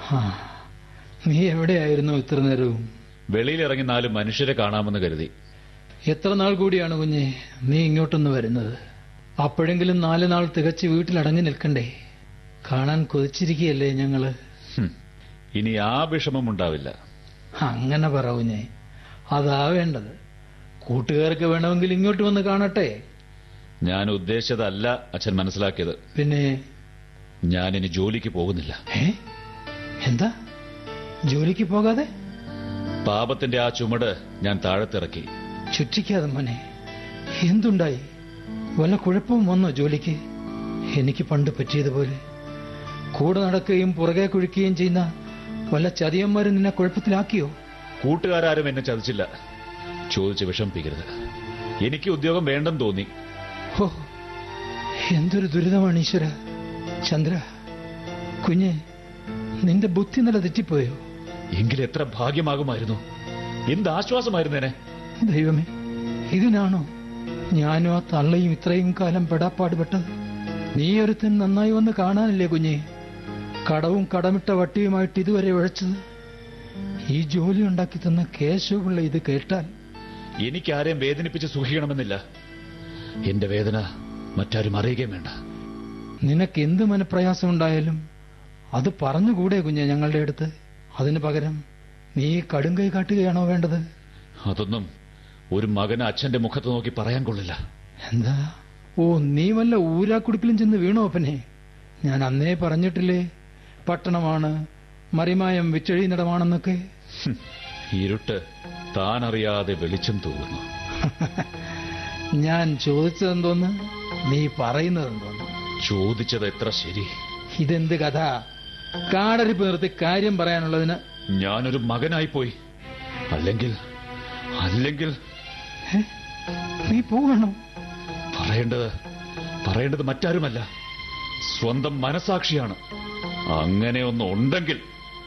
ആ, നീ എവിടെയായിരുന്നു ഇത്ര നേരവും വെളിയിലിറങ്ങി നാല് മനുഷ്യരെ കാണാമെന്ന് കരുതി എത്ര നാൾ കൂടിയാണ് കുഞ്ഞെ നീ ഇങ്ങോട്ടൊന്ന് വരുന്നത് അപ്പോഴെങ്കിലും നാല് നാൾ തികച്ച് വീട്ടിലടങ്ങി നിൽക്കണ്ടേ കാണാൻ കൊതിച്ചിരിക്കുകയല്ലേ ഞങ്ങള് ഹും, ഇനി ആ വിഷമം ഉണ്ടാവില്ല അങ്ങനെ പറ കുഞ്ഞെ അതാ വേണ്ടത് കൂട്ടുകാർക്ക് വേണമെങ്കിൽ ഇങ്ങോട്ട് വന്ന് കാണട്ടെ ഞാൻ ഉദ്ദേശിച്ചതല്ല അച്ഛൻ മനസ്സിലാക്കിയത് പിന്നെ ഞാൻ ഇനി ജോലിക്ക് പോകുന്നില്ല ഏ എന്താ ജോലിക്ക് പോകാതെ പാപത്തിന്റെ ആ ചുമട് ഞാൻ താഴത്തിറക്കി ചുറ്റിക്കാതെ മോനെ എന്തുണ്ടായി വല്ല കുഴപ്പവും വന്നോ ജോലിക്ക് എനിക്ക് പണ്ട് പറ്റിയതുപോലെ കൂടെ നടക്കുകയും പുറകെ കുഴിക്കുകയും ചെയ്യുന്ന വല്ല ചതിയന്മാരും നിന്നെ കുഴപ്പത്തിലാക്കിയോ കൂട്ടുകാരും എന്നെ ചതിച്ചില്ല ചോദിച്ച് വിഷമിപ്പിക്കരുത് എനിക്ക് ഉദ്യോഗം വേണ്ടെന്ന് തോന്നി ഹോ എന്തൊരു ദുരിതമാണ് ഈശ്വര ചന്ദ്ര കുഞ്ഞെ നിന്റെ ബുദ്ധി നില തെറ്റിപ്പോയോ എങ്കിൽ എത്ര ഭാഗ്യമാകുമായിരുന്നു എന്ത് ആശ്വാസമായിരുന്നേനെ ദൈവമേ ഇതിനാണോ ഞാനും ആ തള്ളയും ഇത്രയും കാലം പെടാപ്പാടുപെട്ടത് നീ ഒരുത്തൻ നന്നായി വന്ന് കാണാനല്ലേ കുഞ്ഞെ കടവും കടമിട്ട വട്ടിയുമായിട്ട് ഇതുവരെ ഉഴച്ചത് ഈ ജോലി ഉണ്ടാക്കി തന്ന കേശവപിള്ള ഇത് കേട്ടാൽ എനിക്കാരെയും വേദനിപ്പിച്ച് സുഖിക്കണമെന്നില്ല എന്റെ വേദന മറ്റാരും അറിയുകയും വേണ്ട നിനക്ക് എന്ത് മനപ്രയാസം ഉണ്ടായാലും അത് പറഞ്ഞുകൂടെ കുഞ്ഞെ ഞങ്ങളുടെ അടുത്ത് അതിനു പകരം നീ കടുങ്കൈ കാട്ടുകയാണോ വേണ്ടത് അതൊന്നും ഒരു മകന് അച്ഛന്റെ മുഖത്ത് നോക്കി പറയാൻ കൊള്ളില്ല എന്താ ഓ നീ വല്ല ഊരാക്കുടുക്കിലും ചെന്ന് വീണോ അപ്പനെ ഞാൻ അന്നേ പറഞ്ഞിട്ടില്ലേ പട്ടണമാണ് മറിമായം വിറ്റഴിയിടമാണെന്നൊക്കെ ഹും, ഇരുട്ട് താനറിയാതെ വെളിച്ചം തൂകുന്നു ഞാൻ ചോദിച്ചതെന്തോന്ന് നീ പറയുന്നതെന്തോന്ന് ചോദിച്ചത് എത്ര ശരി ഇതെന്ത് കഥ കാടരിപ്പ് നിർത്തി കാര്യം പറയാനുള്ളതിന് ഞാനൊരു മകനായി പോയി അല്ലെങ്കിൽ അല്ലെങ്കിൽ ഹെ? നീ പോകണോ പറയേണ്ടത് പറയേണ്ടത് മറ്റാരുമല്ല സ്വന്തം മനസാക്ഷിയാണ് അങ്ങനെ ഒന്ന് ഉണ്ടെങ്കിൽ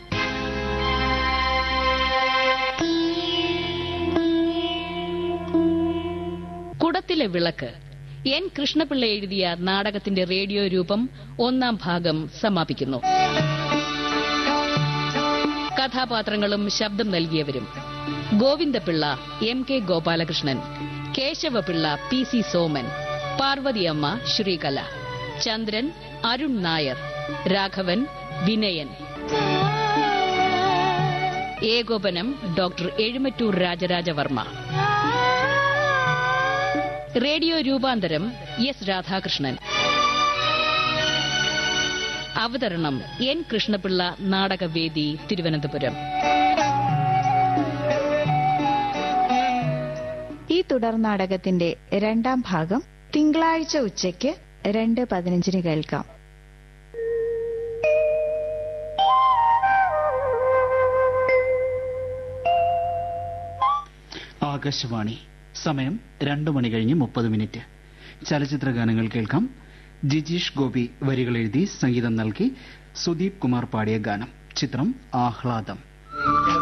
കുടത്തിലെ വിളക്ക് എൻ കൃഷ്ണപിള്ള എഴുതിയ നാടകത്തിന്റെ റേഡിയോ രൂപം ഒന്നാം ഭാഗം സമാപിക്കുന്നു കഥാപാത്രങ്ങളും ശബ്ദം നൽകിയവരും Govindapillai M K Gopalakrishnan Keshavapillai P C Soman Parvathiyamma Sreekala Chandran Arun Nair Raghavan Vinayan ഏകോപനം ഡോക്ടർ എഴുമറ്റൂർ രാജരാജവർമ്മ റേഡിയോ രൂപാന്തരം എസ് രാധാകൃഷ്ണൻ അവതരണം എൻ കൃഷ്ണപിള്ള നാടകവേദി തിരുവനന്തപുരം ഈ തുടർ നാടകത്തിന്റെ രണ്ടാം ഭാഗം തിങ്കളാഴ്ച ഉച്ചയ്ക്ക് രണ്ട് പതിനഞ്ചിന് കേൾക്കാം ആകാശവാണി സമയം രണ്ടു മണി കഴിഞ്ഞ് മുപ്പത് മിനിറ്റ് ചലച്ചിത്ര ഗാനങ്ങൾ കേൾക്കാം ജിജീഷ് ഗോപി വരികൾ എഴുതി സംഗീതം നൽകി സുദീപ് കുമാർ പാടിയ ഗാനം ചിത്രം ആഹ്ലാദം